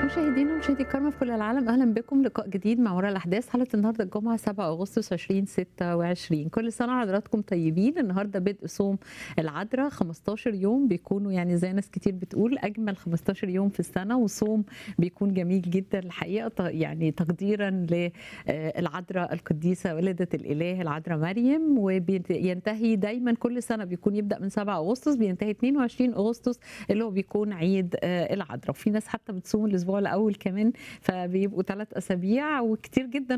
مشاهدينا ومشاهدي الكرام في كل العالم اهلا بكم لقاء جديد مع وراء الاحداث حلقه النهارده الجمعه 7 اغسطس 2026 كل سنه وحضراتكم طيبين النهارده بدء صوم العذراء 15 يوم بيكونوا يعني زي ناس كتير بتقول اجمل 15 يوم في السنه وصوم بيكون جميل جدا الحقيقه ط- يعني تقديرا للعذراء القديسه والده الاله العذراء مريم وبينتهي دايما كل سنه بيكون يبدا من 7 اغسطس بينتهي 22 اغسطس اللي هو بيكون عيد آه، العذراء وفي ناس حتى بتصوم الاسبوع الاول كمان فبيبقوا ثلاث اسابيع وكتير جدا